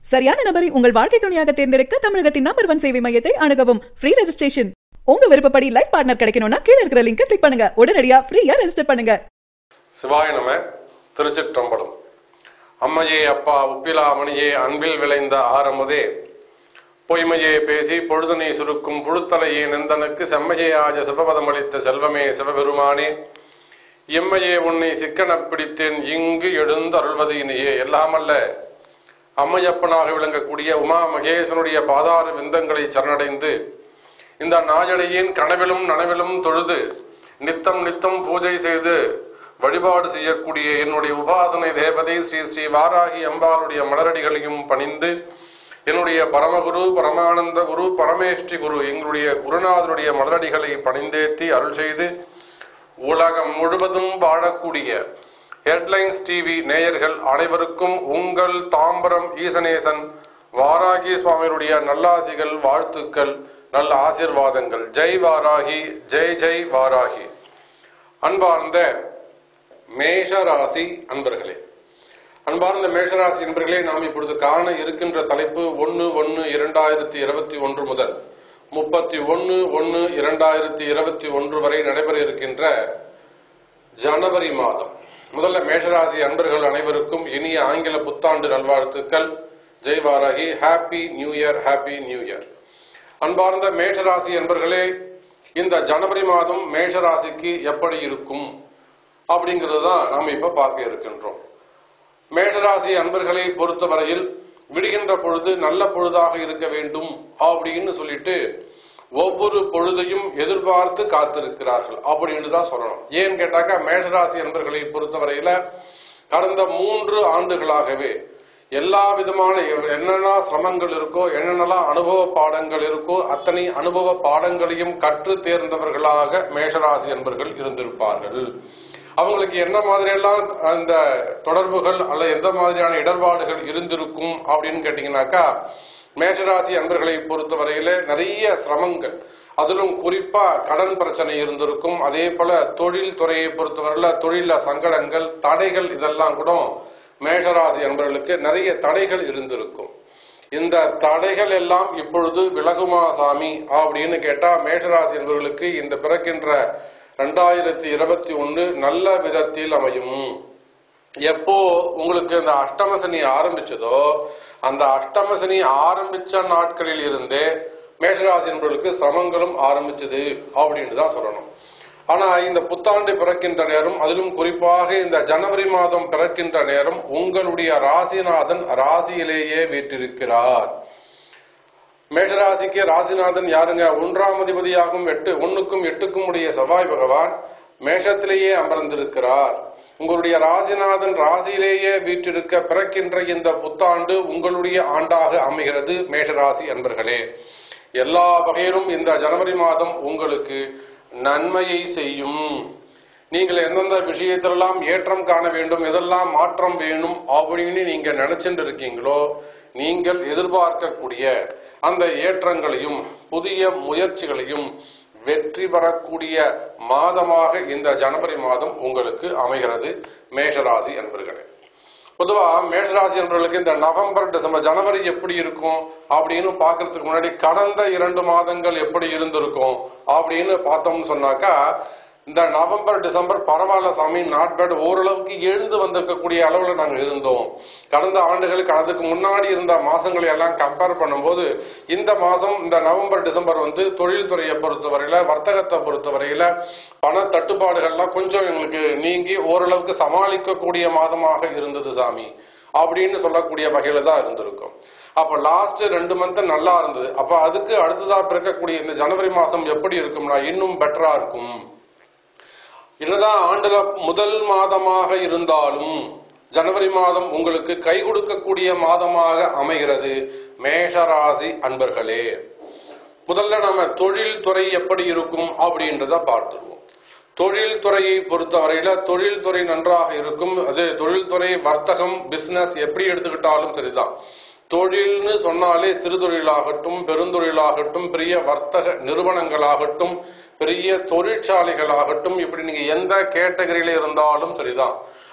சரியான நபரை உங்கள் வாழ்க்கை துணையாக தேர்ந்தெடுக்க தமிழகத்தின் நம்பர் ஒன் சேவை மையத்தை அணுகவும் ஃப்ரீ ரெஜிஸ்ட்ரேஷன் உங்க விருப்பப்படி லைஃப் பார்ட்னர் கிடைக்கணும்னா கீழ இருக்கிற லிங்கை கிளிக் பண்ணுங்க உடனடியா ஃப்ரீயா ரெஜிஸ்டர் பண்ணுங்க சிவாய நம திருச்சிற்றம்பலம் அம்மையே அப்பா உப்பிலா மணியே அன்பில் விளைந்த ஆரமுதே பொய்மையே பேசி பொழுதனை சுருக்கும் புழுத்தலையே நெந்தனுக்கு செம்மையே ஆஜ சிவபதமளித்த செல்வமே சிவபெருமானே எம்மையே உன்னை சிக்கனப் பிடித்தேன் இங்கு எழுந்து அருள்வது இனியே எல்லாமல்ல அம்மையப்பனாக விளங்கக்கூடிய உமா மகேசனுடைய பாதார விந்தங்களை சரணடைந்து இந்த நாயடையின் கனவிலும் நனவிலும் தொழுது நித்தம் நித்தம் பூஜை செய்து வழிபாடு செய்யக்கூடிய என்னுடைய உபாசனை தேவதை ஸ்ரீ ஸ்ரீ வாராகி அம்பாளுடைய மலரடிகளையும் பணிந்து என்னுடைய பரமகுரு பரமானந்த குரு பரமேஷ்டி குரு எங்களுடைய குருநாதனுடைய மலரடிகளை பணிந்தேத்தி அருள் செய்து உலகம் முழுவதும் வாழக்கூடிய ஹெட்லைன்ஸ் டிவி நேயர்கள் அனைவருக்கும் உங்கள் தாம்பரம் ஈசனேசன் வாராகி சுவாமியுடைய நல்லாசிகள் வாழ்த்துக்கள் நல்ல ஆசீர்வாதங்கள் ஜெய் வாராகி ஜெய் ஜெய் வாராகி அன்பார்ந்த மேஷராசி அன்பர்களே அன்பார்ந்த மேஷராசி அன்பர்களே நாம் இப்பொழுது காண இருக்கின்ற தலைப்பு ஒன்று ஒன்று இரண்டாயிரத்தி இருபத்தி ஒன்று முதல் முப்பத்தி ஒன்று ஒன்று இரண்டாயிரத்தி இருபத்தி ஒன்று வரை நடைபெற இருக்கின்ற ஜனவரி மாதம் முதல்ல மேஷராசி அன்பர்கள் அனைவருக்கும் இனிய ஆங்கில புத்தாண்டு நல்வாழ்த்துக்கள் Jai Varahi happy new year happy new year அன்பார்ந்த மேஷராசி அன்பர்களே இந்த ஜனவரி மாதம் மேஷராசிக்கு எப்படி இருக்கும் அப்படிங்கிறது தான் நாம் இப்ப பார்க்க இருக்கின்றோம் மேஷராசி அன்பர்களை பொறுத்தவரையில் விடுகின்ற பொழுது நல்ல பொழுதாக இருக்க வேண்டும் அப்படின்னு சொல்லிட்டு ஒவ்வொரு பொழுதையும் எதிர்பார்த்து காத்திருக்கிறார்கள் அப்படின்னு தான் சொல்லணும் ஏன்னு கேட்டாக்கா மேஷராசி அன்பர்களை பொறுத்தவரையில கடந்த மூன்று ஆண்டுகளாகவே எல்லா விதமான என்னென்ன சிரமங்கள் இருக்கோ என்னென்னலாம் அனுபவ பாடங்கள் இருக்கோ அத்தனை அனுபவ பாடங்களையும் கற்று தேர்ந்தவர்களாக மேஷராசி அன்பர்கள் இருந்திருப்பார்கள் அவங்களுக்கு என்ன மாதிரியெல்லாம் அந்த தொடர்புகள் அல்ல எந்த மாதிரியான இடர்பாடுகள் இருந்திருக்கும் அப்படின்னு கேட்டீங்கன்னாக்கா மேஷராசி அன்பர்களை பொறுத்தவரையில நிறைய சிரமங்கள் அதிலும் குறிப்பா கடன் பிரச்சனை இருந்திருக்கும் அதே போல தொழில் துறையை பொறுத்தவரையில தொழில சங்கடங்கள் தடைகள் இதெல்லாம் கூட மேஷராசி அன்பர்களுக்கு நிறைய தடைகள் இருந்திருக்கும் இந்த தடைகள் எல்லாம் இப்பொழுது விலகுமா சாமி அப்படின்னு கேட்டா மேஷராசி என்பவர்களுக்கு இந்த பிறக்கின்ற ரெண்டாயிரத்தி இருபத்தி ஒன்று நல்ல விதத்தில் அமையும் எப்போ உங்களுக்கு இந்த அஷ்டம சனி ஆரம்பிச்சதோ அந்த அஷ்டம சனி ஆரம்பிச்ச நாட்களில் இருந்தே மேஷராசி என்பவர்களுக்கு சிரமங்களும் ஆரம்பிச்சது அப்படின்னு தான் சொல்லணும் ஆனா இந்த புத்தாண்டு பிறக்கின்ற நேரம் அதிலும் குறிப்பாக இந்த ஜனவரி மாதம் பிறக்கின்ற நேரம் உங்களுடைய ராசிநாதன் ராசியிலேயே வீற்றிருக்கிறார் மேஷராசிக்கு ராசிநாதன் யாருங்க ஒன்றாம் அதிபதியாகும் எட்டு ஒன்னுக்கும் எட்டுக்கும் உடைய செவ்வாய் பகவான் மேஷத்திலேயே அமர்ந்திருக்கிறார் உங்களுடைய ராசிநாதன் ராசியிலேயே வீற்றிருக்க பிறக்கின்ற இந்த புத்தாண்டு உங்களுடைய ஆண்டாக அமைகிறது மேஷராசி அன்பர்களே எல்லா வகையிலும் இந்த ஜனவரி மாதம் உங்களுக்கு நன்மையை செய்யும் நீங்கள் எந்தெந்த விஷயத்திலெல்லாம் ஏற்றம் காண வேண்டும் எதெல்லாம் மாற்றம் வேணும் அப்படின்னு நீங்க நினைச்சுட்டு இருக்கீங்களோ நீங்கள் எதிர்பார்க்கக்கூடிய அந்த ஏற்றங்களையும் புதிய முயற்சிகளையும் வெற்றி பெறக்கூடிய மாதமாக இந்த ஜனவரி மாதம் உங்களுக்கு அமைகிறது மேஷராசி என்பர்களே பொதுவா மேஷராசி என்பவர்களுக்கு இந்த நவம்பர் டிசம்பர் ஜனவரி எப்படி இருக்கும் அப்படின்னு பாக்குறதுக்கு முன்னாடி கடந்த இரண்டு மாதங்கள் எப்படி இருந்திருக்கும் அப்படின்னு பார்த்தோம்னு சொன்னாக்கா இந்த நவம்பர் டிசம்பர் பரவாயில்ல சாமி நாட் பேட் ஓரளவுக்கு எழுந்து வந்திருக்கக்கூடிய அளவுல நாங்கள் இருந்தோம் கடந்த ஆண்டுகளுக்கு அதுக்கு முன்னாடி இருந்த மாசங்களை எல்லாம் கம்பேர் பண்ணும்போது இந்த மாசம் இந்த நவம்பர் டிசம்பர் வந்து தொழில்துறையை பொறுத்தவரையில வர்த்தகத்தை பொறுத்தவரையில பண தட்டுப்பாடுகள்லாம் கொஞ்சம் எங்களுக்கு நீங்கி ஓரளவுக்கு சமாளிக்கக்கூடிய மாதமாக இருந்தது சாமி அப்படின்னு சொல்லக்கூடிய வகையில தான் இருந்திருக்கும் அப்ப லாஸ்ட் ரெண்டு மந்த் நல்லா இருந்தது அப்ப அதுக்கு அடுத்ததா பிறக்கக்கூடிய இந்த ஜனவரி மாசம் எப்படி இருக்கும்னா இன்னும் பெட்டரா இருக்கும் என்னதான் ஆண்டுல முதல் மாதமாக இருந்தாலும் ஜனவரி மாதம் உங்களுக்கு கை கொடுக்கக்கூடிய மாதமாக அமைகிறது மேஷராசி அன்பர்களே முதல்ல நம்ம தொழில் துறை எப்படி இருக்கும் அப்படின்றத பார்த்துருவோம் தொழில் துறையை பொறுத்தவரையில தொழில் துறை நன்றாக இருக்கும் அது தொழில்துறை வர்த்தகம் பிசினஸ் எப்படி எடுத்துக்கிட்டாலும் சரிதான் தொழில்னு சொன்னாலே சிறு தொழிலாகட்டும் பெருந்தொழிலாகட்டும் பெரிய வர்த்தக நிறுவனங்களாகட்டும் பெரிய தொழிற்சாலைகளாகட்டும் இப்படி நீங்க எந்த கேட்டகரியில இருந்தாலும் சரிதான்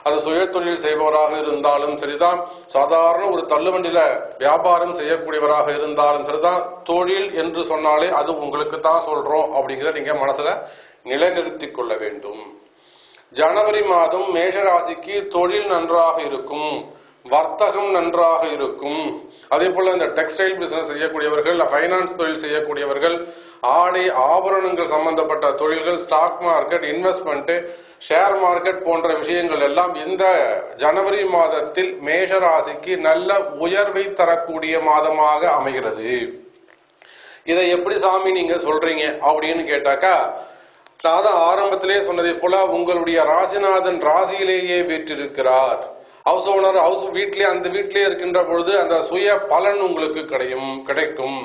அது சுய தொழில் செய்பவராக இருந்தாலும் சரிதான் சாதாரண ஒரு தள்ளுவண்டியில வியாபாரம் செய்யக்கூடியவராக இருந்தாலும் சரிதான் தொழில் என்று சொன்னாலே அது உங்களுக்கு தான் சொல்றோம் அப்படிங்கிறத நீங்க மனசுல நிலைநிறுத்திக் கொள்ள வேண்டும் ஜனவரி மாதம் மேஷராசிக்கு தொழில் நன்றாக இருக்கும் வர்த்தகம் நன்றாக இருக்கும் அதே போல இந்த டெக்ஸ்டைல் பிசினஸ் செய்யக்கூடியவர்கள் ஃபைனான்ஸ் தொழில் செய்யக்கூடியவர்கள் ஆடை ஆபரணங்கள் சம்பந்தப்பட்ட தொழில்கள் stock market investment share market போன்ற விஷயங்கள் எல்லாம் இந்த ஜனவரி மாதத்தில் மேஷராசிக்கு நல்ல உயர்வை தரக்கூடிய மாதமாக அமைகிறது இதை எப்படி சாமி நீங்க சொல்றீங்க அப்படின்னு கேட்டாக்கா நான் தான் ஆரம்பத்திலே சொன்னதை போல உங்களுடைய ராசிநாதன் ராசியிலேயே வீற்றிருக்கிறார் ஹவுஸ் ஓனர் ஹவுஸ் வீட்லயே அந்த வீட்டிலே இருக்கின்ற பொழுது அந்த சுய பலன் உங்களுக்கு கிடையும் கிடைக்கும்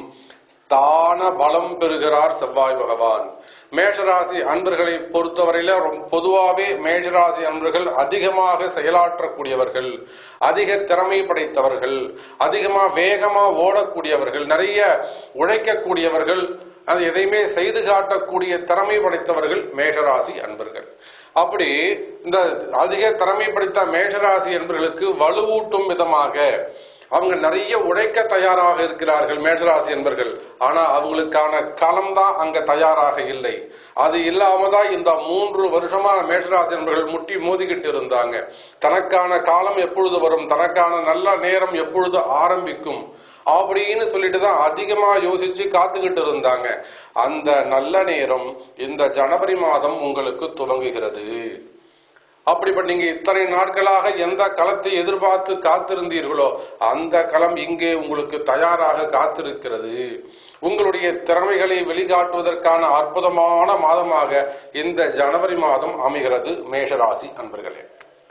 தான பலம் பெறுகிறார் செவ்வாய் பகவான் மேஷராசி அன்பர்களை பொறுத்தவரையில ரொம்ப- பொதுவாவே மேஷராசி அன்பர்கள் அதிகமாக செயலாற்றக்கூடியவர்கள் அதிக திறமை படைத்தவர்கள் அதிகமா வேகமா ஓடக்கூடியவர்கள் நிறைய உழைக்கக்கூடியவர்கள் அது எதையுமே செய்து காட்டக்கூடிய திறமை படைத்தவர்கள் மேஷராசி அன்பர்கள் அப்படி இந்த அதிக திறமை படைத்த மேஷராசி என்பவர்களுக்கு வலுவூட்டும் விதமாக அவங்க நிறைய உழைக்க தயாராக இருக்கிறார்கள் மேஷராசி என்பர்கள் ஆனா அவங்களுக்கான களம் தான் அங்க தயாராக இல்லை அது இல்லாம தான் இந்த மூன்று வருஷமா மேஷராசி என்பர்கள் முட்டி மோதிக்கிட்டு இருந்தாங்க தனக்கான காலம் எப்பொழுது வரும் தனக்கான நல்ல நேரம் எப்பொழுது ஆரம்பிக்கும் அப்படின்னு சொல்லிட்டு தான் அதிகமா யோசிச்சு காத்துக்கிட்டு இருந்தாங்க அந்த நல்ல நேரம் இந்த ஜனவரி மாதம் உங்களுக்கு துவங்குகிறது அப்படிப்பட்ட நீங்க இத்தனை நாட்களாக எந்த களத்தை எதிர்பார்த்து காத்திருந்தீர்களோ அந்த களம் இங்கே உங்களுக்கு தயாராக காத்திருக்கிறது உங்களுடைய திறமைகளை வெளிக்காட்டுவதற்கான அற்புதமான மாதமாக இந்த ஜனவரி மாதம் அமைகிறது மேஷராசி அன்பர்களே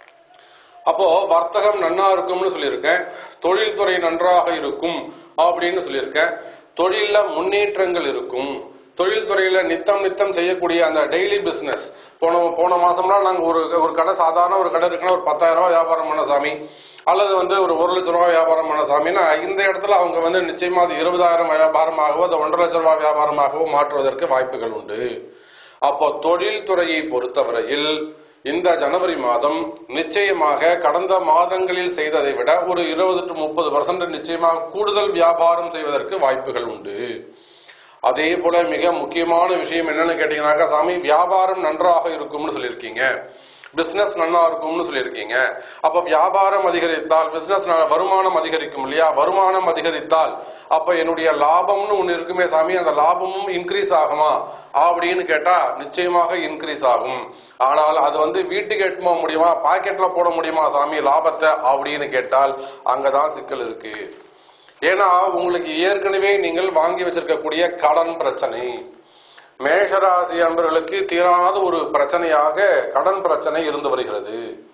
அப்போ வர்த்தகம் நன்னா இருக்கும்னு சொல்லியிருக்கேன் தொழில்துறை நன்றாக இருக்கும் அப்படின்னு சொல்லியிருக்கேன் தொழில்ல முன்னேற்றங்கள் இருக்கும் தொழில்துறையில நித்தம் நித்தம் செய்யக்கூடிய அந்த டெய்லி பிசினஸ் போன போன மாசம்லாம் நாங்க ஒரு ஒரு கடை சாதாரண ஒரு கடை இருக்குன்னா ஒரு பத்தாயிரம் ரூபாய் வியாபாரம் பண்ண சாமி அல்லது வந்து ஒரு ஒரு லட்ச ரூபாய் வியாபாரம் பண்ண சாமின்னா இந்த இடத்துல அவங்க வந்து நிச்சயமா அது இருபதாயிரம் வியாபாரமாகவோ அது ஒன்றரை லட்ச ரூபாய் வியாபாரமாகவோ மாற்றுவதற்கு வாய்ப்புகள் உண்டு அப்போ தொழில் துறையை பொறுத்தவரையில் இந்த ஜனவரி மாதம் நிச்சயமாக கடந்த மாதங்களில் செய்ததை விட ஒரு இருபது டு முப்பது பர்சன்ட் நிச்சயமாக கூடுதல் வியாபாரம் செய்வதற்கு வாய்ப்புகள் உண்டு அதே போல மிக முக்கியமான விஷயம் என்னன்னு கேட்டீங்கன்னாக்கா சாமி வியாபாரம் நன்றாக இருக்கும்னு சொல்லியிருக்கீங்க பிசினஸ் நன்னா இருக்கும்னு சொல்லியிருக்கீங்க அப்ப வியாபாரம் அதிகரித்தால் பிசினஸ் வருமானம் அதிகரிக்கும் இல்லையா வருமானம் அதிகரித்தால் அப்ப என்னுடைய லாபம்னு ஒண்ணு இருக்குமே சாமி அந்த லாபமும் இன்க்ரீஸ் ஆகுமா அப்படின்னு கேட்டா நிச்சயமாக இன்க்ரீஸ் ஆகும் ஆனால் அது வந்து வீட்டுக்கு எட்டு போக முடியுமா பாக்கெட்ல போட முடியுமா சாமி லாபத்தை அப்படின்னு கேட்டால் அங்கதான் சிக்கல் இருக்கு ஏன்னா உங்களுக்கு ஏற்கனவே நீங்கள் வாங்கி வச்சிருக்கக்கூடிய கடன் பிரச்சனை மேஷராசி அன்பர்களுக்கு தீராத ஒரு பிரச்சனையாக கடன் பிரச்சனை இருந்து வருகிறது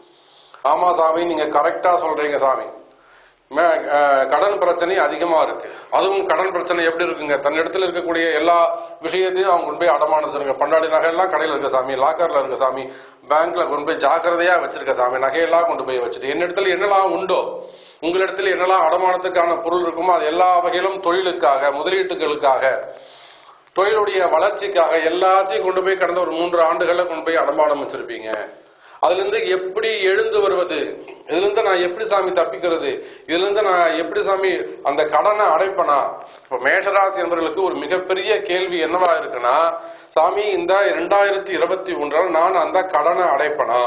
ஆமா சாமி நீங்க கரெக்டா சொல்றீங்க சாமி மே- அஹ், கடன் பிரச்சனை அதிகமா இருக்கு அதுவும் கடன் பிரச்சனை எப்படி இருக்குங்க தன்னிடத்தில் இருக்கக்கூடிய எல்லா விஷயத்தையும் அவங்க கொண்டு போய் அடமானது இருக்கு பண்டாடி நகையெல்லாம் கடையில் இருக்க சாமி லாக்கர்ல இருக்க சாமி பேங்க்ல கொண்டு போய் ஜாக்கிரதையா வச்சிருக்க சாமி நகையெல்லாம் கொண்டு போய் வச்சுட்டு என்னிடத்துல என்னெல்லாம் உண்டோ உங்களிடத்தில் என்னெல்லாம் அடமானத்துக்கான பொருள் இருக்குமோ அது எல்லா வகையிலும் தொழிலுக்காக முதலீட்டுகளுக்காக தொழிலுடைய வளர்ச்சிக்காக எல்லாத்தையும் கொண்டு போய் கடந்த ஒரு மூன்று ஆண்டுகள்ல கொண்டு போய் அடமானம் வச்சிருப்பீங்க அதுல இருந்து எப்படி எழுந்து வருவது இதுல இருந்து நான் எப்படி சாமி தப்பிக்கிறது இதுல இருந்து நான் எப்படி சாமி அந்த கடனை அடைப்பனா இப்ப மேஷராசி என்பவர்களுக்கு ஒரு மிகப்பெரிய கேள்வி என்னவா இருக்குன்னா சாமி இந்த இரண்டாயிரத்தி இருபத்தி ஒன்றால் நான் அந்த கடனை அடைப்பனா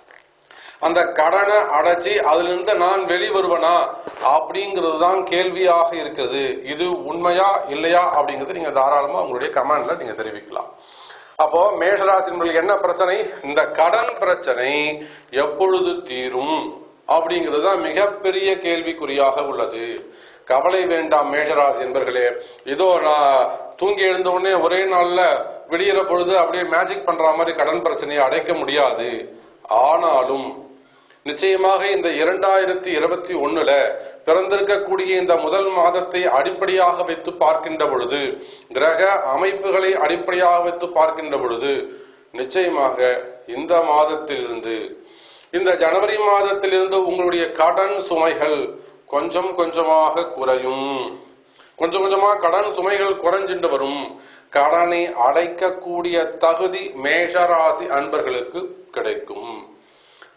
அந்த கடனை அடைச்சி அதுல இருந்து நான் வெளிவருவனா அப்படிங்கிறது தான் கேள்வியாக இருக்கிறது இது உண்மையா இல்லையா அப்படிங்கறது நீங்க தாராளமா உங்களுடைய கமெண்ட்ல நீங்க தெரிவிக்கலாம் அப்போ மேஷராசி என்பவர்களுக்கு என்ன பிரச்சனை இந்த கடன் பிரச்சனை எப்பொழுது தீரும் அப்படிங்கிறது தான் மிகப்பெரிய கேள்விக்குறியாக உள்ளது கவலை வேண்டாம் மேஷராசி என்பர்களே இதோ நான் தூங்கி எழுந்த உடனே ஒரே நாள்ல விடியிற பொழுது அப்படியே மேஜிக் பண்ற மாதிரி கடன் பிரச்சனையை அடைக்க முடியாது ஆனாலும் நிச்சயமாக இந்த இரண்டாயிரத்தி இருபத்தி ஒண்ணுல பிறந்திருக்கக்கூடிய இந்த முதல் மாதத்தை அடிப்படையாக வைத்து பார்க்கின்ற பொழுது கிரக அமைப்புகளை அடிப்படையாக வைத்து பார்க்கின்ற பொழுது நிச்சயமாக இந்த மாதத்திலிருந்து இந்த ஜனவரி மாதத்திலிருந்து உங்களுடைய கடன் சுமைகள் கொஞ்சம் கொஞ்சமாக குறையும் கொஞ்சம் கொஞ்சமா கடன் சுமைகள் குறைஞ்சிட்டு வரும் கடனை அடைக்கக்கூடிய தகுதி மேஷராசி அன்பர்களுக்கு கிடைக்கும்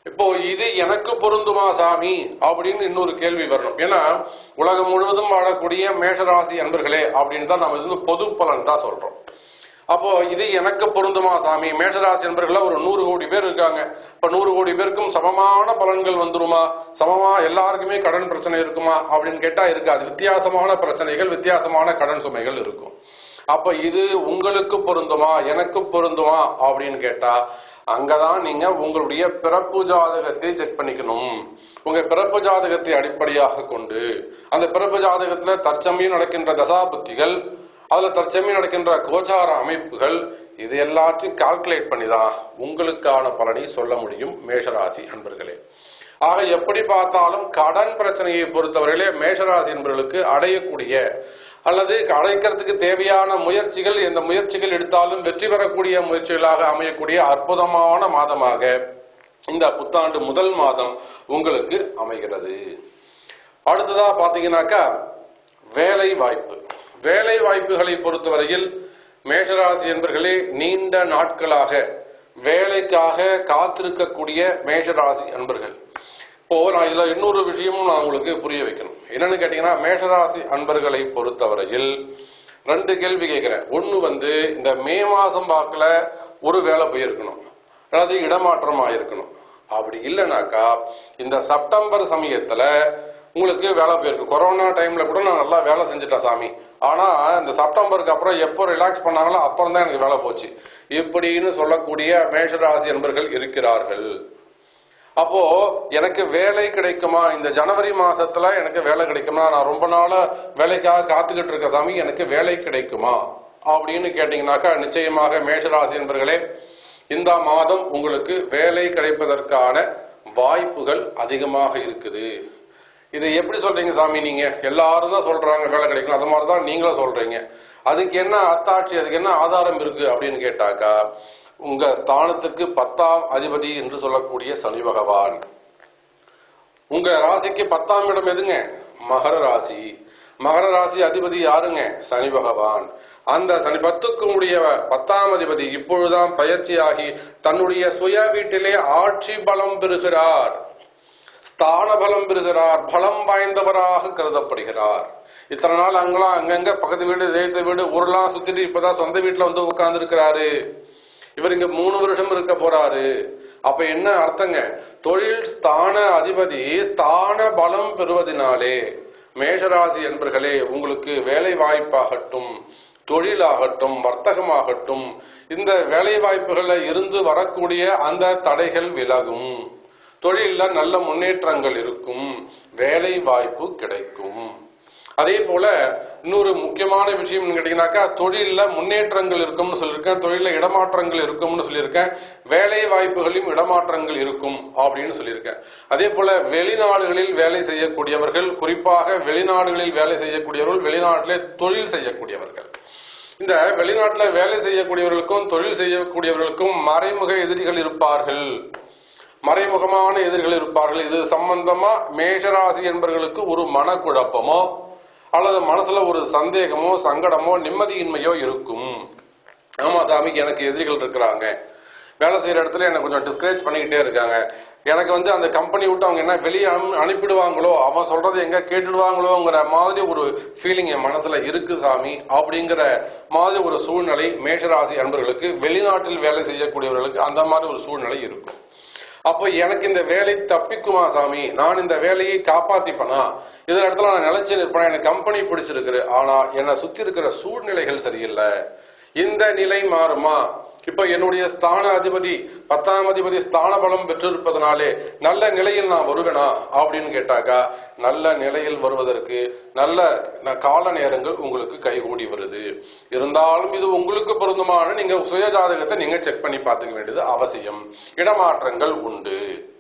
இப்போ இது எனக்கு பொருந்துமா சாமி அப்படின்னு இன்னொரு கேள்வி வரணும் ஏன்னா உலகம் முழுவதும் வாழக்கூடிய மேஷராசி அன்பர்களே அப்படின்னு தான் நம்ம இது வந்து பொது பலன் தான் சொல்றோம் அப்போ இது எனக்கு பொருந்துமா சாமி மேஷராசி என்பர்கள ஒரு நூறு கோடி பேர் இருக்காங்க இப்ப நூறு கோடி பேருக்கும் சமமான பலன்கள் வந்துருமா சமமா எல்லாருக்குமே கடன் பிரச்சனை இருக்குமா அப்படின்னு கேட்டா இருக்காது வித்தியாசமான பிரச்சனைகள் வித்தியாசமான கடன் சுமைகள் இருக்கும் அப்ப இது உங்களுக்கு பொருந்துமா எனக்கு பொருந்துமா அப்படின்னு கேட்டா அங்கதான் நீங்க உங்களுடைய பிறப்பு ஜாதகத்தை செக் பண்ணிக்கணும் உங்க பிறப்பு ஜாதகத்தை அடிப்படையாக கொண்டு அந்த பிறப்பு ஜாதகத்துல தற்சமயம் நடக்கின்ற தசாபுத்திகள் அதுல தற்சமயம் நடக்கின்ற கோச்சார அமைப்புகள் இது எல்லாத்தையும் கால்குலேட் பண்ணி தான் உங்களுக்கான பலனை சொல்ல முடியும் மேஷராசி அன்பர்களே ஆக எப்படி பார்த்தாலும் கடன் பிரச்சனையை பொறுத்தவரையிலே மேஷராசி என்பவர்களுக்கு அடையக்கூடிய அல்லது அடைக்கிறதுக்கு தேவையான முயற்சிகள் எந்த முயற்சிகள் எடுத்தாலும் வெற்றி பெறக்கூடிய முயற்சிகளாக அமையக்கூடிய அற்புதமான மாதமாக இந்த புத்தாண்டு முதல் மாதம் உங்களுக்கு அமைகிறது அடுத்ததா பாத்தீங்கன்னாக்கா வேலை வாய்ப்பு வேலை வாய்ப்புகளை பொறுத்தவரையில் மேஷராசி என்பர்களே நீண்ட நாட்களாக வேலைக்காக காத்திருக்கக்கூடிய மேஷராசி அன்பர்கள் இப்போ நான் இதுல இன்னொரு விஷயமும் நான் உங்களுக்கு புரிய வைக்கணும் என்னன்னு கேட்டீங்கன்னா மேஷராசி அன்பர்களை பொறுத்தவரையில் ரெண்டு கேள்வி கேட்கிறேன் ஒண்ணு வந்து இந்த மே மாசம் வாக்குல ஒரு வேலை போயிருக்கணும் அதாவது இடமாற்றம் ஆயிருக்கணும் அப்படி இல்லைனாக்கா இந்த செப்டம்பர் சமயத்துல உங்களுக்கு வேலை போயிருக்கு கொரோனா டைம்ல கூட நான் நல்லா வேலை செஞ்சுட்டேன் சாமி ஆனா இந்த செப்டம்பருக்கு அப்புறம் எப்போ ரிலாக்ஸ் பண்ணாங்களோ அப்புறம் தான் எனக்கு வேலை போச்சு இப்படின்னு சொல்லக்கூடிய மேஷராசி என்பர்கள் இருக்கிறார்கள் அப்போ எனக்கு வேலை கிடைக்குமா இந்த ஜனவரி மாசத்துல எனக்கு வேலை கிடைக்குமா நான் ரொம்ப நாளா வேலைக்காக காத்துக்கிட்டு இருக்க சாமி எனக்கு வேலை கிடைக்குமா அப்படின்னு கேட்டீங்கன்னாக்கா நிச்சயமாக மேஷராசி என்பர்களே இந்த மாதம் உங்களுக்கு வேலை கிடைப்பதற்கான வாய்ப்புகள் அதிகமாக இருக்குது இதை எப்படி சொல்றீங்க சாமி நீங்க எல்லாரும் தான் சொல்றாங்க வேலை கிடைக்கும் அது மாதிரி தான் நீங்களும் சொல்றீங்க அதுக்கு என்ன அத்தாட்சி அதுக்கு என்ன ஆதாரம் இருக்கு அப்படின்னு கேட்டாக்கா உங்க ஸ்தானத்துக்கு பத்தாம் அதிபதி என்று சொல்லக்கூடிய சனி பகவான் உங்க ராசிக்கு பத்தாம் இடம் எதுங்க மகர ராசி மகர ராசி அதிபதி யாருங்க சனி பகவான் அந்த சனி பத்துக்கு உடைய பத்தாம் அதிபதி இப்பொழுதுதான் பயிற்சியாகி தன்னுடைய சுய வீட்டிலே ஆட்சி பலம் பெறுகிறார் ஸ்தான பலம் பெறுகிறார் பலம் வாய்ந்தவராக கருதப்படுகிறார் இத்தனை நாள் அங்கெல்லாம் அங்கங்க பக்கத்து வீடு தேய்த்த வீடு ஊரெல்லாம் சுத்திட்டு இப்பதான் சொந்த வீட்டுல வந்து உட்கார்ந்து இருக்கிறாரு இவர் இங்க மூணு வருஷம் இருக்க போறாரு அப்ப என்ன அர்த்தங்க தொழில் ஸ்தான அதிபதி ஸ்தான பலம் பெறுவதனாலே மேஷராசி என்பர்களே உங்களுக்கு வேலை வாய்ப்பாகட்டும் தொழிலாகட்டும் வர்த்தகமாகட்டும் இந்த வேலை வாய்ப்புகள்ல இருந்து வரக்கூடிய அந்த தடைகள் விலகும் தொழில்ல நல்ல முன்னேற்றங்கள் இருக்கும் வேலை வாய்ப்பு கிடைக்கும் அதே போல இன்னொரு முக்கியமான விஷயம் கேட்டீங்கன்னாக்கா தொழில்ல முன்னேற்றங்கள் இருக்கும்னு சொல்லியிருக்கேன் தொழில இடமாற்றங்கள் இருக்கும்னு சொல்லியிருக்கேன் வேலை வாய்ப்புகளிலும் இடமாற்றங்கள் இருக்கும் அப்படின்னு சொல்லியிருக்கேன் அதே போல வெளிநாடுகளில் வேலை செய்யக்கூடியவர்கள் குறிப்பாக வெளிநாடுகளில் வேலை செய்யக்கூடியவர்கள் வெளிநாட்டிலே தொழில் செய்யக்கூடியவர்கள் இந்த வெளிநாட்டுல வேலை செய்யக்கூடியவர்களுக்கும் தொழில் செய்யக்கூடியவர்களுக்கும் மறைமுக எதிரிகள் இருப்பார்கள் மறைமுகமான எதிரிகள் இருப்பார்கள் இது சம்பந்தமா மேஷராசி என்பவர்களுக்கு ஒரு மனக்குழப்பமோ அல்லது மனசுல ஒரு சந்தேகமோ சங்கடமோ நிம்மதியின்மையோ இருக்கும் ஆமா சாமி எனக்கு எதிரிகள் இருக்கிறாங்க வேலை செய்யற இடத்துல எனக்கு கொஞ்சம் டிஸ்கரேஜ் பண்ணிக்கிட்டே இருக்காங்க எனக்கு வந்து அந்த கம்பெனி விட்டு அவங்க என்ன வெளியே அனு- அனுப்பிடுவாங்களோ அவன் சொல்றதை எங்க கேட்டுடுவாங்களோங்கிற மாதிரி ஒரு ஃபீலிங் என் மனசுல இருக்கு சாமி அப்படிங்கிற மாதிரி ஒரு சூழ்நிலை மேஷராசி அன்பர்களுக்கு வெளிநாட்டில் வேலை செய்யக்கூடியவர்களுக்கு அந்த மாதிரி ஒரு சூழ்நிலை இருக்கும் அப்போ எனக்கு இந்த வேலை தப்பிக்குமா சாமி நான் இந்த வேலையை காப்பாத்திப்பனா இந்த இடத்துல நான் நிலைச்சு நிற்பேன் எனக்கு கம்பெனி பிடிச்சிருக்கு ஆனா என்னை சுத்தி இருக்கிற சூழ்நிலைகள் சரியில்லை இந்த நிலை மாறுமா இப்ப என்னுடைய ஸ்தான அதிபதி பத்தாம் அதிபதி ஸ்தான பலம் பெற்றிருப்பதனாலே நல்ல நிலையில் நான் வருவேனா அப்படின்னு கேட்டாக்கா நல்ல நிலையில் வருவதற்கு நல்ல ந- கால நேரங்கள் உங்களுக்கு கைகூடி வருது இருந்தாலும் இது உங்களுக்கு பொருந்துமான நீங்க சுய ஜாதகத்தை நீங்க செக் பண்ணி பார்த்துக்க வேண்டியது அவசியம் இடமாற்றங்கள் உண்டு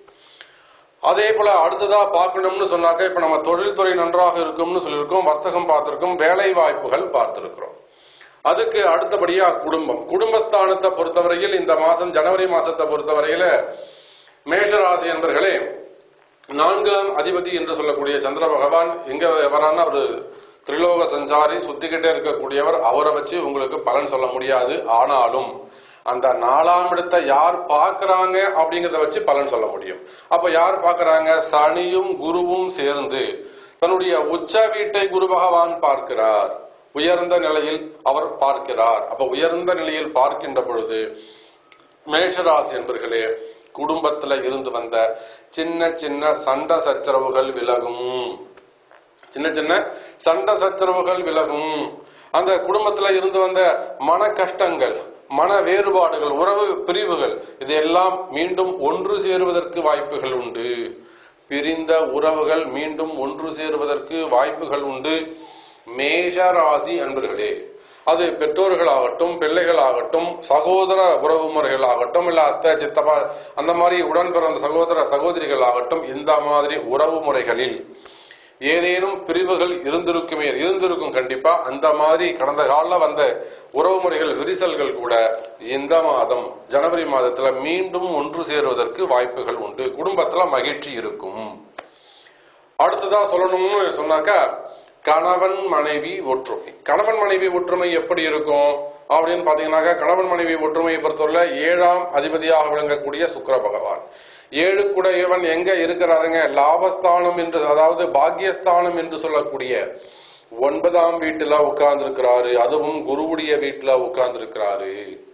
அதே போல அடுத்ததா பார்க்கணும்னு சொன்னாக்க இப்ப நம்ம தொழில்துறை நன்றாக இருக்கும்னு சொல்லியிருக்கோம் வர்த்தகம் பார்த்திருக்கோம் வேலை வாய்ப்புகள் பார்த்திருக்கிறோம் அதுக்கு அடுத்தபடியா குடும்பம் குடும்பஸ்தானத்தை பொறுத்தவரையில் இந்த மாசம் ஜனவரி மாசத்தை பொறுத்தவரையில மேஷராசி என்பர்களே நான்காம் அதிபதி என்று சொல்லக்கூடிய சந்திர பகவான் எங்க வரான்னா ஒரு திரிலோக சஞ்சாரி சுத்திக்கிட்டே இருக்கக்கூடியவர் அவரை வச்சு உங்களுக்கு பலன் சொல்ல முடியாது ஆனாலும் அந்த நாலாம் இடத்தை யார் பார்க்கறாங்க அப்படிங்கறத வச்சு பலன் சொல்ல முடியும் அப்ப யார் பார்க்கறாங்க சனியும் குருவும் சேர்ந்து தன்னுடைய உச்ச வீட்டை குரு பகவான் பார்க்கிறார் உயர்ந்த நிலையில் அவர் பார்க்கிறார் அப்ப உயர்ந்த நிலையில் பார்க்கின்ற பொழுது மேஷராசி என்பர்களே குடும்பத்துல இருந்து வந்த சின்ன சின்ன சண்டை சச்சரவுகள் விலகும் சின்ன சின்ன சண்டை சச்சரவுகள் விலகும் அந்த குடும்பத்துல இருந்து வந்த மன கஷ்டங்கள் மன வேறுபாடுகள் உறவு பிரிவுகள் இதெல்லாம் மீண்டும் ஒன்று சேருவதற்கு வாய்ப்புகள் உண்டு பிரிந்த உறவுகள் மீண்டும் ஒன்று சேருவதற்கு வாய்ப்புகள் உண்டு மேஷ ராசி அன்பர்களே அது பெற்றோர்களாகட்டும் பிள்ளைகளாகட்டும் சகோதர உறவு முறைகளாகட்டும் இல்ல அத்தை சித்தப்பா அந்த மாதிரி உடன் பிறந்த சகோதர சகோதரிகளாகட்டும் இந்த மாதிரி உறவு முறைகளில் ஏதேனும் பிரிவுகள் இருந்திருக்குமே இருந்திருக்கும் கண்டிப்பா அந்த மாதிரி கடந்த காலில் வந்த உறவு முறைகள் விரிசல்கள் கூட இந்த மாதம் ஜனவரி மாதத்துல மீண்டும் ஒன்று சேருவதற்கு வாய்ப்புகள் உண்டு குடும்பத்துல மகிழ்ச்சி இருக்கும் அடுத்ததா சொல்லணும்னு சொன்னாக்கா கணவன் மனைவி ஒற்றுமை கணவன் மனைவி ஒற்றுமை எப்படி இருக்கும் அப்படின்னு பாத்தீங்கன்னாக்கா கணவன் மனைவி ஒற்றுமையை பொறுத்தவரை ஏழாம் அதிபதியாக விளங்கக்கூடிய சுக்கிர பகவான் ஏழுக்குடையவன் எங்க இருக்கிறாருங்க லாபஸ்தானம் என்று அதாவது பாக்கியஸ்தானம் என்று சொல்லக்கூடிய ஒன்பதாம் வீட்டுல உட்கார்ந்து இருக்கிறாரு அதுவும் குருவுடைய வீட்டுல உட்கார்ந்து இருக்கிறாரு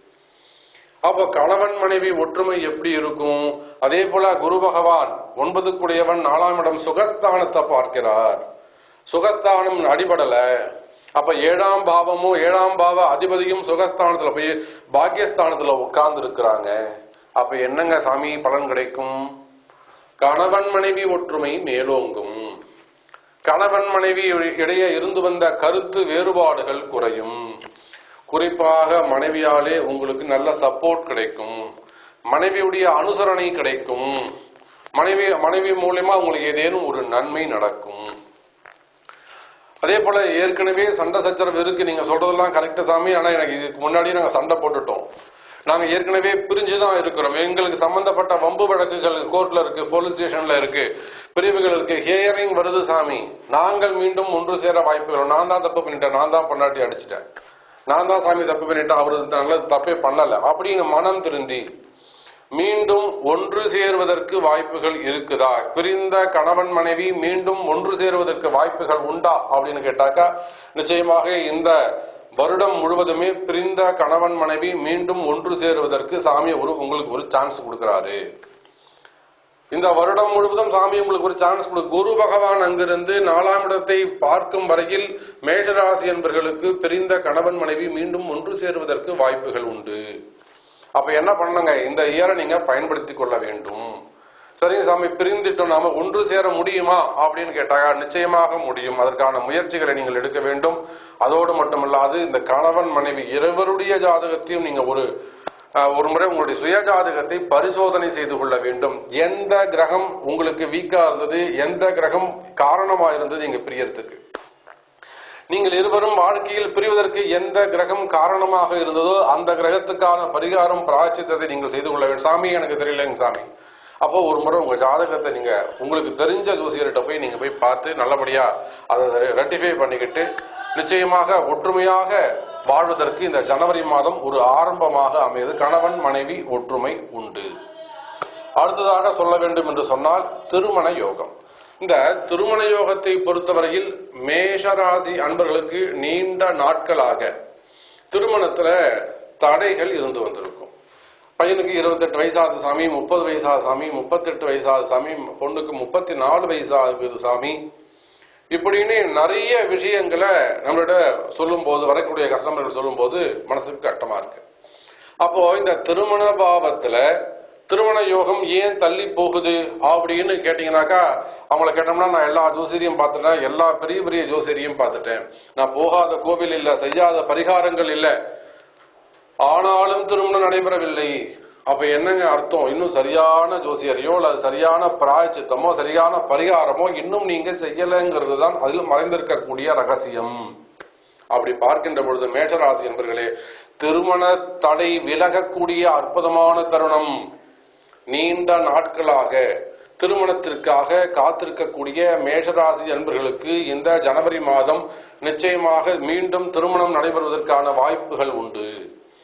அப்ப கணவன் மனைவி ஒற்றுமை எப்படி இருக்கும் அதே போல குரு பகவான் ஒன்பதுக்குடையவன் நாலாம் இடம் சுகஸ்தானத்தை பார்க்கிறார் சுகஸ்தானம் அடிபடல அப்ப ஏழாம் பாவமும் ஏழாம் பாவ அதிபதியும் சுகஸ்தானத்துல போய் பாக்கியஸ்தானத்துல உட்கார்ந்து இருக்கிறாங்க அப்ப என்னங்க சாமி பலன் கிடைக்கும் கணவன் மனைவி ஒற்றுமை மேலோங்கும் கணவன் மனைவி இடையே இருந்து வந்த கருத்து வேறுபாடுகள் குறையும் குறிப்பாக மனைவியாலே உங்களுக்கு நல்ல சப்போர்ட் கிடைக்கும் மனைவியுடைய அனுசரணை கிடைக்கும் மனைவி மனைவி மூலியமா உங்களுக்கு ஏதேனும் ஒரு நன்மை நடக்கும் அதே போல ஏற்கனவே சண்டை சச்சரவு இருக்கு நீங்க சொல்றதெல்லாம் கரெக்ட் சாமி ஆனா எனக்கு இதுக்கு முன்னாடியே நாங்க சண்டை போட்டுட்டோம் நாங்க ஏற்கனவே பிரிஞ்சுதான் இருக்கிறோம் எங்களுக்கு சம்பந்தப்பட்ட வம்பு வழக்குகள் கோர்ட்ல இருக்கு போலீஸ் ஸ்டேஷன்ல இருக்கு பிரிவுகள் இருக்கு ஹியரிங் வருது சாமி நாங்கள் மீண்டும் ஒன்று சேர வாய்ப்புகள் நான் தான் தப்பு பண்ணிட்டேன் நான் தான் பொண்டாட்டி அடிச்சிட்டேன் நான் தான் சாமி தப்பு பண்ணிட்டேன் அவரு நல்லது தப்பே பண்ணல அப்படின்னு மனம் திருந்தி மீண்டும் ஒன்று சேருவதற்கு வாய்ப்புகள் இருக்குதா பிரிந்த கணவன் மனைவி மீண்டும் ஒன்று சேருவதற்கு வாய்ப்புகள் உண்டா அப்படின்னு கேட்டாக்கா நிச்சயமாக இந்த வருடம் முழுவதுமே பிரிந்த கணவன் மனைவி மீண்டும் ஒன்று சேருவதற்கு சாமி ஒரு உங்களுக்கு ஒரு சான்ஸ் கொடுக்கிறாரு இந்த வருடம் முழுவதும் சாமி உங்களுக்கு ஒரு சான்ஸ் கொடு குரு பகவான் அங்கிருந்து நாலாம் இடத்தை பார்க்கும் வரையில் மேஷராசி என்பர்களுக்கு பிரிந்த கணவன் மனைவி மீண்டும் ஒன்று சேருவதற்கு வாய்ப்புகள் உண்டு அப்ப என்ன பண்ணுங்க இந்த இயரை நீங்க பயன்படுத்திக் கொள்ள வேண்டும் சரிங்க சாமி பிரிந்துட்டோம் நாம ஒன்று சேர முடியுமா அப்படின்னு கேட்டாங்க நிச்சயமாக முடியும் அதற்கான முயற்சிகளை நீங்கள் எடுக்க வேண்டும் அதோடு மட்டுமல்லாது இந்த கணவன் மனைவி இருவருடைய ஜாதகத்தையும் நீங்க ஒரு அஹ், ஒரு முறை உங்களுடைய சுய ஜாதகத்தை பரிசோதனை செய்து கொள்ள வேண்டும் எந்த கிரகம் உங்களுக்கு வீக்கா இருந்தது எந்த கிரகம் காரணமா இருந்தது நீங்க பிரியறதுக்கு நீங்கள் இருவரும் வாழ்க்கையில் பிரிவதற்கு எந்த கிரகம் காரணமாக இருந்ததோ அந்த கிரகத்துக்கான பரிகாரம் பிராய்ச்சித்தத்தை நீங்கள் செய்து கொள்ள வேண்டும் சாமி எனக்கு தெரியலங்க சாமி அப்போ ஒரு முறை உங்க ஜாதகத்தை நீங்க உங்களுக்கு தெரிஞ்ச ஜோசியர்கிட்ட போய் நீங்க போய் பார்த்து நல்லபடியா அதை ரெட்டிஃபை பண்ணிக்கிட்டு நிச்சயமாக ஒற்றுமையாக வாழ்வதற்கு இந்த ஜனவரி மாதம் ஒரு ஆரம்பமாக அமைது கணவன் மனைவி ஒற்றுமை உண்டு அடுத்ததாக சொல்ல வேண்டும் என்று சொன்னால் திருமண யோகம் இந்த திருமண யோகத்தை பொறுத்தவரையில் மேஷராசி அன்பர்களுக்கு நீண்ட நாட்களாக திருமணத்துல தடைகள் இருந்து வந்திருக்கும் பையனுக்கு இருபத்தெட்டு வயசாகுது சாமி முப்பது வயசாகுது சாமி முப்பத்தெட்டு வயசாகுது சாமி பொண்ணுக்கு முப்பத்தி நாலு வயசாகுது சாமி இப்படின்னு நிறைய விஷயங்களை நம்மளோட சொல்லும் போது வரக்கூடிய கஸ்டமர்கள் சொல்லும் போது மனசுக்கு கஷ்டமா இருக்கு அப்போ இந்த திருமண பாவத்துல திருமண யோகம் ஏன் தள்ளி போகுது அப்படின்னு கேட்டீங்கன்னாக்கா அவங்கள கேட்டோம்னா நான் எல்லா ஜோசியரையும் பார்த்துட்டேன் எல்லா பெரிய பெரிய ஜோசியரையும் பார்த்துட்டேன் நான் போகாத கோவில் இல்ல செய்யாத பரிகாரங்கள் இல்ல ஆனாலும் திருமணம் நடைபெறவில்லை அப்ப என்னங்க அர்த்தம் இன்னும் சரியான ஜோசியரையோ அல்லது சரியான பிராயச்சித்தமோ சரியான பரிகாரமோ இன்னும் நீங்க செய்யலைங்கிறது தான் அதில் மறைந்திருக்கக்கூடிய ரகசியம் அப்படி பார்க்கின்ற பொழுது மேஷராசி என்பர்களே திருமண தடை விலகக்கூடிய அற்புதமான தருணம் நீண்ட நாட்களாக திருமணத்திற்காக காத்திருக்கக்கூடிய மேஷராசி அன்பர்களுக்கு இந்த ஜனவரி மாதம் நிச்சயமாக மீண்டும் திருமணம் நடைபெறுவதற்கான வாய்ப்புகள் உண்டு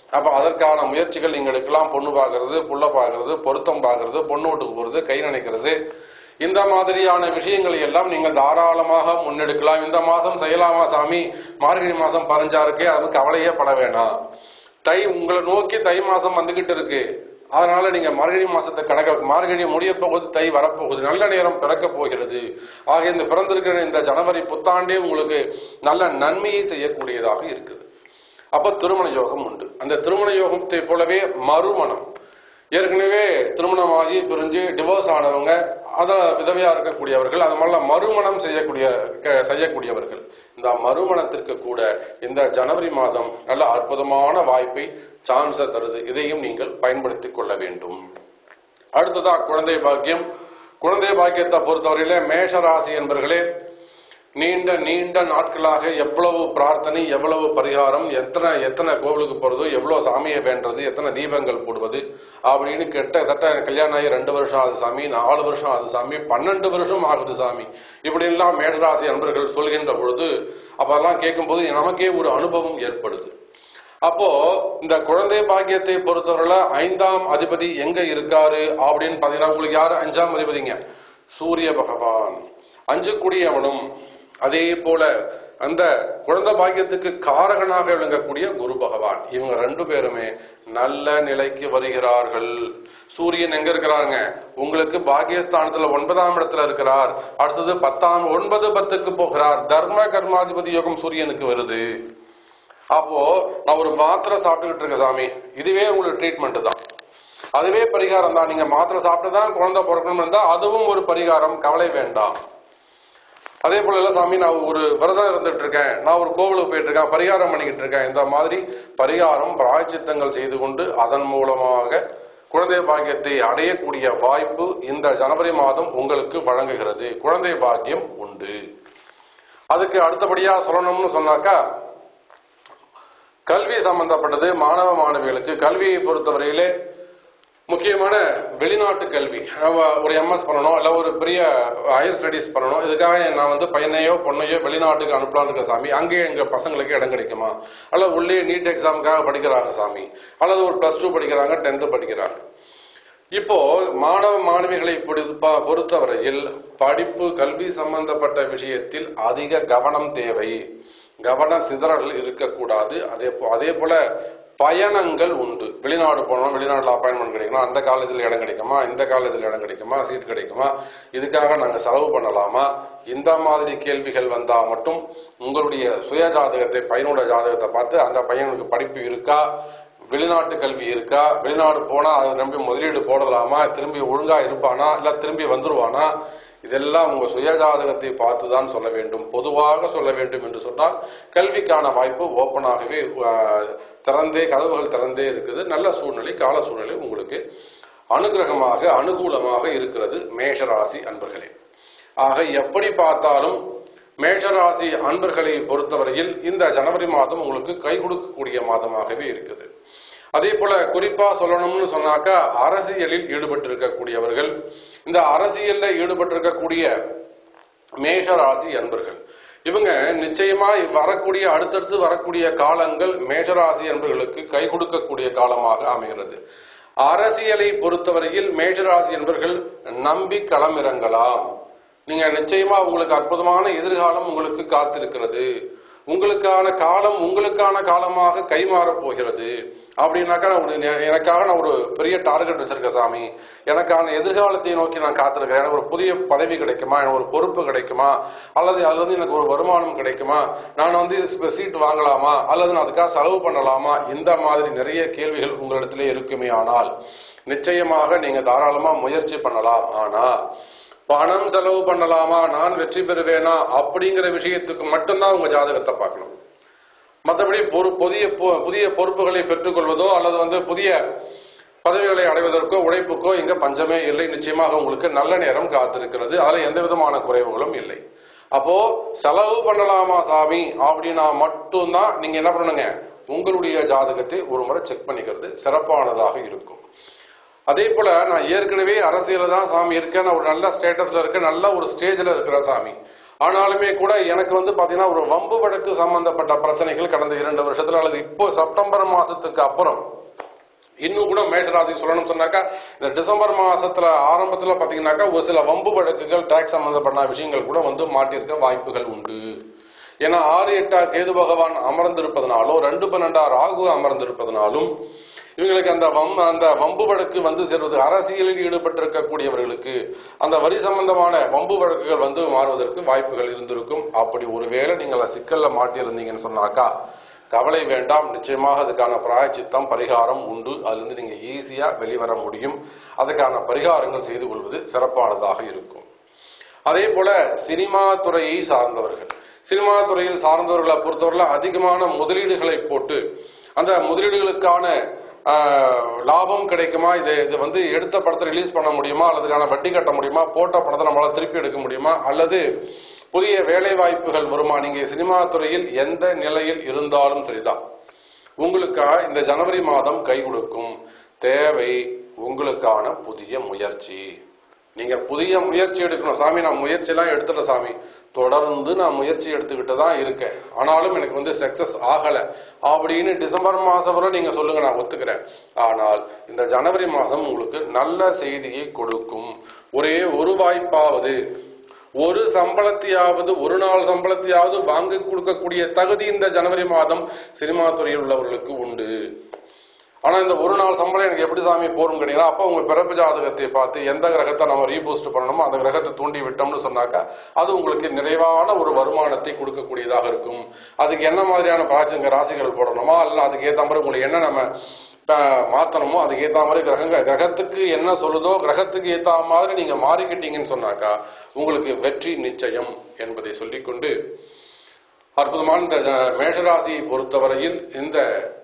அப்ப அதற்கான முயற்சிகள் நீங்க எடுக்கலாம் பொண்ணு பார்க்கறது புள்ள பார்க்கறது பொருத்தம் பார்க்கறது பொண்ணு வீட்டுக்கு போறது கை நினைக்கிறது இந்த மாதிரியான விஷயங்களை எல்லாம் நீங்க தாராளமாக முன்னெடுக்கலாம் இந்த மாசம் செய்யலாமா சாமி மார்கழி மாசம் பறிஞ்சா இருக்கே அது கவலையே பட வேணாம் தை உங்களை நோக்கி தை மாசம் வந்துகிட்டு இருக்கு அதனால நீங்க மார்கழி மாசத்தை கணக்க மார்கழி முடிய போகுது தை வரப்போகுது நல்ல நேரம் பிறக்க போகிறது ஆக இந்த பிறந்திருக்கிற இந்த ஜனவரி புத்தாண்டே உங்களுக்கு நல்ல நன்மையை செய்யக்கூடியதாக இருக்குது அப்ப திருமண யோகம் உண்டு அந்த திருமண யோகத்தை போலவே மறுமணம் ஏற்கனவே திருமணமாகி பிரிஞ்சு டிவோர்ஸ் ஆனவங்க அத விதவையா இருக்கக்கூடியவர்கள் அது மாதிரிலாம் மறுமணம் செய்யக்கூடிய க- செய்யக்கூடியவர்கள் இந்த மறுமணத்திற்கு கூட இந்த ஜனவரி மாதம் நல்ல அற்புதமான வாய்ப்பை சான்ஸை தருது இதையும் நீங்கள் பயன்படுத்திக் கொள்ள வேண்டும் அடுத்ததா குழந்தை பாக்கியம் குழந்தை பாக்கியத்தை பொறுத்தவரையில மேஷ ராசி என்பர்களே நீண்ட நீண்ட நாட்களாக எவ்வளவு பிரார்த்தனை எவ்வளவு பரிகாரம் எத்தனை எத்தனை கோவிலுக்கு போறது எவ்வளவு சாமியை வேண்டது எத்தனை தீபங்கள் போடுவது அப்படின்னு கிட்டத்தட்ட எனக்கு கல்யாணம் ஆகி ரெண்டு வருஷம் ஆகுது சாமி நாலு வருஷம் ஆகுது சாமி பன்னெண்டு வருஷம் ஆகுது சாமி இப்படி எல்லாம் மேடராசி அன்பர்கள் சொல்கின்ற பொழுது அப்பெல்லாம் கேட்கும்போது நமக்கே ஒரு அனுபவம் ஏற்படுது அப்போ இந்த குழந்தை பாக்கியத்தை பொறுத்தவரையில ஐந்தாம் அதிபதி எங்க இருக்காரு அப்படின்னு பாத்தீங்கன்னா உங்களுக்கு யாரு அஞ்சாம் அதிபதிங்க சூரிய பகவான் அஞ்சு குடியவனும் அதே போல அந்த குழந்தை பாக்கியத்துக்கு காரகனாக விளங்கக்கூடிய குரு பகவான் இவங்க ரெண்டு பேருமே நல்ல நிலைக்கு வருகிறார்கள் சூரியன் எங்க இருக்கிறாருங்க உங்களுக்கு பாக்கியஸ்தானத்துல ஒன்பதாம் இடத்துல இருக்கிறார் அடுத்தது பத்தாம் ஒன்பது பத்துக்கு போகிறார் தர்ம கர்மாதிபதி யோகம் சூரியனுக்கு வருது அப்போ நான் ஒரு மாத்திரை சாப்பிட்டுக்கிட்டு இருக்கேன் சாமி இதுவே உங்களுக்கு ட்ரீட்மெண்ட் தான் அதுவே பரிகாரம் தான் நீங்க மாத்திரை சாப்பிட்டு தான் குழந்தை பிறக்கணும் இருந்தா அதுவும் ஒரு பரிகாரம் கவலை வேண்டாம் அதே போல இல்ல சாமி நான் ஒரு விரதம் இருந்துட்டு இருக்கேன் நான் ஒரு கோவிலுக்கு போயிட்டு இருக்கேன் பரிகாரம் பண்ணிக்கிட்டு இருக்கேன் இந்த மாதிரி பரிகாரம் பிராய்ச்சித்தங்கள் செய்து கொண்டு அதன் மூலமாக குழந்தை பாக்கியத்தை அடையக்கூடிய வாய்ப்பு இந்த ஜனவரி மாதம் உங்களுக்கு வழங்குகிறது குழந்தை பாக்கியம் உண்டு அதுக்கு அடுத்தபடியா சொல்லணும்னு சொன்னாக்கா கல்வி சம்பந்தப்பட்டது மாணவ மாணவிகளுக்கு கல்வியை பொறுத்தவரையிலே முக்கியமான வெளிநாட்டு கல்வி நம்ம ஒரு எம்எஸ் பண்ணணும் இல்ல ஒரு பெரிய ஹையர் ஸ்டடீஸ் பண்ணணும் இதுக்காக நான் வந்து பையனையோ பொண்ணையோ வெளிநாட்டுக்கு அனுப்பலாம்னு இருக்க சாமி அங்கேயே எங்க பசங்களுக்கு இடம் கிடைக்குமா அல்லது உள்ளே நீட் எக்ஸாமுக்காக படிக்கிறாங்க சாமி அல்லது ஒரு பிளஸ் டூ படிக்கிறாங்க டென்த்து படிக்கிறாங்க இப்போ மாணவ மாணவிகளை பொறு- ப- பொறுத்தவரையில் படிப்பு கல்வி சம்பந்தப்பட்ட விஷயத்தில் அதிக கவனம் தேவை கவன சிதறல் இருக்கக்கூடாது அதே போ- அதே போல பயணங்கள் உண்டு வெளிநாடு போனோம் வெளிநாட்டுல அப்பாயின்மெண்ட் கிடைக்கணும் அந்த காலேஜ்ல இடம் கிடைக்குமா இந்த காலேஜ்ல இடம் கிடைக்குமா சீட் கிடைக்குமா இதுக்காக நாங்க செலவு பண்ணலாமா இந்த மாதிரி கேள்விகள் வந்தா மட்டும் உங்களுடைய சுய ஜாதகத்தை பையனோட ஜாதகத்தை பார்த்து அந்த பையனுக்கு படிப்பு இருக்கா வெளிநாட்டு கல்வி இருக்கா வெளிநாடு போனா அதை நம்பி முதலீடு போடலாமா திரும்பி ஒழுங்கா இருப்பானா இல்ல திரும்பி வந்துருவானா இதெல்லாம் உங்க சுயஜாதகத்தை பார்த்துதான் சொல்ல வேண்டும் பொதுவாக சொல்ல வேண்டும் என்று சொன்னால் கல்விக்கான வாய்ப்பு ஓப்பனாகவே ஆஹ், திறந்தே கதவுகள் திறந்தே இருக்குது நல்ல சூழ்நிலை கால சூழ்நிலை உங்களுக்கு அனுகிரகமாக அனுகூலமாக இருக்கிறது மேஷராசி அன்பர்களே ஆக எப்படி பார்த்தாலும் மேஷராசி அன்பர்களை பொறுத்தவரையில் இந்த ஜனவரி மாதம் உங்களுக்கு கை கொடுக்கக்கூடிய மாதமாகவே இருக்குது அதே போல குறிப்பா சொல்லணும்னு சொன்னாக்கா அரசியலில் ஈடுபட்டு இருக்கக்கூடியவர்கள் இந்த அரசியல்ல ஈடுபட்டு இருக்கக்கூடிய மேஷராசி அன்பர்கள் இவங்க நிச்சயமா வரக்கூடிய அடுத்தடுத்து வரக்கூடிய காலங்கள் மேஷராசி அன்பர்களுக்கு கை கொடுக்கக்கூடிய காலமாக அமைகிறது அரசியலை பொறுத்தவரையில் மேஷராசி என்பர்கள் நம்பி களமிறங்கலாம் நீங்க நிச்சயமா உங்களுக்கு அற்புதமான எதிர்காலம் உங்களுக்கு காத்திருக்கிறது உங்களுக்கான காலம் உங்களுக்கான காலமாக கைமாறப் போகிறது அப்படின்னாக்கா நான் ஒரு நெ- எனக்காக நான் ஒரு பெரிய டார்கெட் வச்சிருக்கேன் சாமி எனக்கான எதிர்காலத்தை நோக்கி நான் காத்திருக்கிறேன் எனக்கு ஒரு புதிய பதவி கிடைக்குமா எனக்கு ஒரு பொறுப்பு கிடைக்குமா அல்லது அதுல இருந்து எனக்கு ஒரு வருமானம் கிடைக்குமா நான் வந்து சீட் வாங்கலாமா அல்லது நான் அதுக்காக செலவு பண்ணலாமா இந்த மாதிரி நிறைய கேள்விகள் உங்களிடத்திலே இருக்குமே ஆனால் நிச்சயமாக நீங்க தாராளமா முயற்சி பண்ணலாம் ஆனா பணம் செலவு பண்ணலாமா நான் வெற்றி பெறுவேனா அப்படிங்கிற விஷயத்துக்கு மட்டும்தான் உங்க ஜாதகத்தை பார்க்கணும் மற்றபடி பொறு புதிய பொ- புதிய பொறுப்புகளை பெற்றுக்கொள்வதோ அல்லது வந்து புதிய பதவிகளை அடைவதற்கோ உழைப்புக்கோ இங்க பஞ்சமே இல்லை நிச்சயமாக உங்களுக்கு நல்ல நேரம் காத்திருக்கிறது அதுல எந்த விதமான குறைவுகளும் இல்லை அப்போ செலவு பண்ணலாமா சாமி அப்படின்னா மட்டும்தான் நீங்க என்ன பண்ணுங்க உங்களுடைய ஜாதகத்தை ஒரு முறை செக் பண்ணிக்கிறது சிறப்பானதாக இருக்கும் அதே போல நான் ஏற்கனவே அரசியல தான் சாமி இருக்கேன் நான் ஒரு நல்ல ஸ்டேட்டஸ்ல இருக்கேன் நல்ல ஒரு ஸ்டேஜ்ல இருக்கிற சாமி ஆனாலுமே கூட எனக்கு வந்து பாத்தீங்கன்னா ஒரு வம்பு வழக்கு சம்பந்தப்பட்ட பிரச்சனைகள் கடந்த இரண்டு வருஷத்துல அல்லது இப்போ செப்டம்பர் மாசத்துக்கு அப்புறம் இன்னும் கூட மேஷராசிக்கு சொல்லணும்னு சொன்னாக்கா இந்த டிசம்பர் மாசத்துல ஆரம்பத்துல பாத்தீங்கன்னாக்கா ஒரு சில வம்பு வழக்குகள் டாக்ஸ் சம்பந்தப்பட்ட விஷயங்கள் கூட வந்து மாட்டிருக்க வாய்ப்புகள் உண்டு ஏன்னா ஆறு எட்டா கேது பகவான் அமர்ந்திருப்பதனாலும் ரெண்டு பன்னெண்டா ராகு அமர்ந்திருப்பதனாலும் இவங்களுக்கு அந்த வம் அந்த வம்பு வழக்கு வந்து சேர்வது அரசியலில் ஈடுபட்டிருக்கக்கூடியவர்களுக்கு அந்த வரி சம்பந்தமான வம்பு வழக்குகள் வந்து மாறுவதற்கு வாய்ப்புகள் இருந்திருக்கும் அப்படி ஒருவேளை நீங்கள் சிக்கல்ல மாட்டியிருந்தீங்கன்னு சொன்னாக்கா கவலை வேண்டாம் நிச்சயமாக அதுக்கான பிராயச்சித்தம் பரிகாரம் உண்டு அதிலிருந்து நீங்க ஈஸியா வெளிவர முடியும் அதுக்கான பரிகாரங்கள் செய்து கொள்வது சிறப்பானதாக இருக்கும் அதே போல சினிமா துறையை சார்ந்தவர்கள் சினிமா துறையில் சார்ந்தவர்களை பொறுத்தவரையில அதிகமான முதலீடுகளை போட்டு அந்த முதலீடுகளுக்கான ஆஹ், லாபம் கிடைக்குமா இது இது வந்து எடுத்த படத்தை ரிலீஸ் பண்ண முடியுமா அல்லதுக்கான வட்டி கட்ட முடியுமா போட்ட படத்தை நம்மளால திருப்பி எடுக்க முடியுமா அல்லது புதிய வேலை வாய்ப்புகள் வருமா நீங்க சினிமா துறையில் எந்த நிலையில் இருந்தாலும் சரிதான் உங்களுக்காக இந்த ஜனவரி மாதம் கை கொடுக்கும் தேவை உங்களுக்கான புதிய முயற்சி நீங்க புதிய முயற்சி எடுக்கணும் சாமி நான் முயற்சி எல்லாம் எடுத்துட்ட சாமி தொடர்ந்து நான் முயற்சி எடுத்துக்கிட்டு தான் இருக்கேன் ஆனாலும் எனக்கு வந்து சக்சஸ் ஆகல அப்படின்னு டிசம்பர் மாசம் வரை நீங்க சொல்லுங்க நான் ஒத்துக்கிறேன் ஆனால் இந்த ஜனவரி மாதம் உங்களுக்கு நல்ல செய்தியை கொடுக்கும் ஒரே ஒரு வாய்ப்பாவது ஒரு சம்பளத்தையாவது ஒரு நாள் சம்பளத்தையாவது வாங்கி கொடுக்கக்கூடிய தகுதி இந்த ஜனவரி மாதம் சினிமா துறையில் உள்ளவர்களுக்கு உண்டு ஆனா இந்த ஒரு நாள் சம்பளம் எனக்கு எப்படி சாமி போரும் கேட்டீங்கன்னா அப்ப உங்க பிறப்பு ஜாதகத்தை பார்த்து எந்த கிரகத்தை நம்ம ரீபூஸ்ட் பண்ணணுமோ அந்த கிரகத்தை தூண்டி விட்டோம்னு சொன்னாக்கா அது உங்களுக்கு நிறைவான ஒரு வருமானத்தை கொடுக்கக்கூடியதாக இருக்கும் அதுக்கு என்ன மாதிரியான பிராச்சங்க ராசிகள் போடணுமா அல்ல அதுக்கு ஏத்த மாதிரி உங்களுக்கு என்ன நம்ம அஹ், மாத்தணுமோ அதுக்கு ஏத்த மாதிரி கிரகங்க கிரகத்துக்கு என்ன சொல்லுதோ கிரகத்துக்கு ஏத்த மாதிரி நீங்க மாறிக்கிட்டீங்கன்னு சொன்னாக்கா உங்களுக்கு வெற்றி நிச்சயம் என்பதை சொல்லிக்கொண்டு அற்புதமான இந்த அஹ், மேஷராசியை பொறுத்தவரையில் இந்த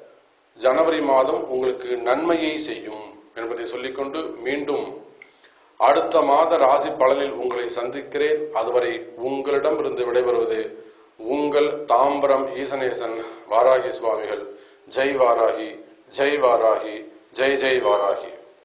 ஜனவரி மாதம் உங்களுக்கு நன்மையை செய்யும் என்பதை சொல்லிக்கொண்டு மீண்டும் அடுத்த மாத ராசி பலனில் உங்களை சந்திக்கிறேன் அதுவரை உங்களிடமிருந்து விடைபெறுவது உங்கள் தாம்பரம் ஈசனேசன் வாராகி சுவாமிகள் ஜெய் வாராகி ஜெய் வாராகி ஜெய் ஜெய் வாராகி